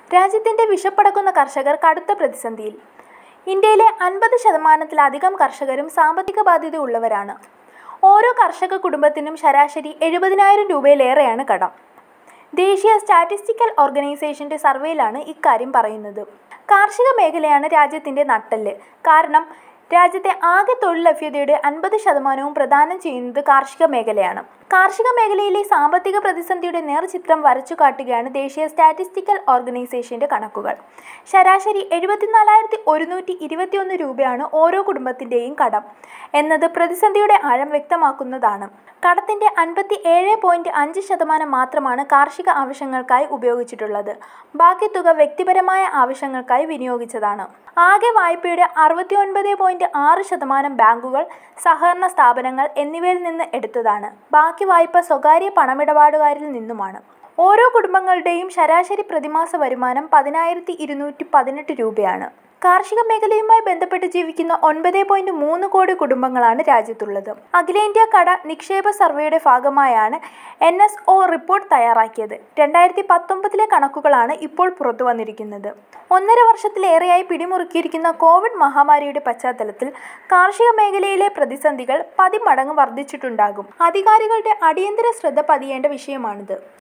രാജ്യത്തിന്റെ വിശപ്പടക്കുന്ന കർഷകർ കടുത്ത പ്രതിസന്ധിയിൽ ഇന്ത്യയിലെ അൻപത് ശതമാനത്തിലധികം കർഷകരും സാമ്പത്തിക ബാധ്യത ഉള്ളവരാണ് ഓരോ കർഷക കുടുംബത്തിനും ശരാശരി എഴുപതിനായിരം രൂപയിലേറെയാണ് കടം ദേശീയ സ്റ്റാറ്റിസ്റ്റിക്കൽ ഓർഗനൈസേഷന്റെ സർവേയിലാണ് ഇക്കാര്യം പറയുന്നത് കാർഷിക മേഖലയാണ് രാജ്യത്തിന്റെ നട്ടെല്ല് കാരണം രാജ്യത്തെ ആകെ തൊഴിൽ ലഭ്യതയുടെ അൻപത് ശതമാനവും പ്രദാനം ചെയ്യുന്നത് കാർഷിക മേഖലയാണ് കാർഷിക മേഖലയിലെ സാമ്പത്തിക പ്രതിസന്ധിയുടെ നേർചിത്രം വരച്ചു കാട്ടുകയാണ് ദേശീയ സ്റ്റാറ്റിസ്റ്റിക്കൽ ഓർഗനൈസേഷന്റെ കണക്കുകൾ ശരാശരി എഴുപത്തിനാലായിരത്തി ഒരുന്നൂറ്റി ഇരുപത്തിയൊന്ന് രൂപയാണ് ഓരോ കുടുംബത്തിൻ്റെയും കടം എന്നത് പ്രതിസന്ധിയുടെ ആഴം വ്യക്തമാക്കുന്നതാണ് കടത്തിന്റെ അൻപത്തി ഏഴ് പോയിന്റ് അഞ്ച് ശതമാനം മാത്രമാണ് കാർഷിക ആവശ്യങ്ങൾക്കായി ഉപയോഗിച്ചിട്ടുള്ളത് ബാക്കി തുക വ്യക്തിപരമായ ആവശ്യങ്ങൾക്കായി വിനിയോഗിച്ചതാണ് ആകെ വായ്പയുടെ അറുപത്തി ഒൻപത് പോയിന്റ് ആറ് ശതമാനം ബാങ്കുകൾ സഹകരണ സ്ഥാപനങ്ങൾ എന്നിവയിൽ നിന്ന് എടുത്തതാണ് ബാക്കി വായ്പ സ്വകാര്യ പണമിടപാടുകാരിൽ നിന്നുമാണ് ഓരോ കുടുംബങ്ങളുടെയും ശരാശരി പ്രതിമാസ വരുമാനം പതിനായിരത്തി ഇരുന്നൂറ്റി പതിനെട്ട് രൂപയാണ് കാർഷിക മേഖലയുമായി ബന്ധപ്പെട്ട് ജീവിക്കുന്ന ഒൻപത് പോയിന്റ് മൂന്ന് കോടി കുടുംബങ്ങളാണ് രാജ്യത്തുള്ളത് അഖിലേന്ത്യാ കട നിക്ഷേപ സർവേയുടെ ഭാഗമായാണ് എൻ എസ് ഒ റിപ്പോർട്ട് തയ്യാറാക്കിയത് രണ്ടായിരത്തി പത്തൊമ്പതിലെ കണക്കുകളാണ് ഇപ്പോൾ പുറത്തു വന്നിരിക്കുന്നത് ഒന്നര വർഷത്തിലേറെയായി പിടിമുറുക്കിയിരിക്കുന്ന കോവിഡ് മഹാമാരിയുടെ പശ്ചാത്തലത്തിൽ കാർഷിക മേഖലയിലെ പ്രതിസന്ധികൾ പതിമടങ്ങ് വർദ്ധിച്ചിട്ടുണ്ടാകും അധികാരികളുടെ അടിയന്തര ശ്രദ്ധ പതിയേണ്ട വിഷയമാണിത്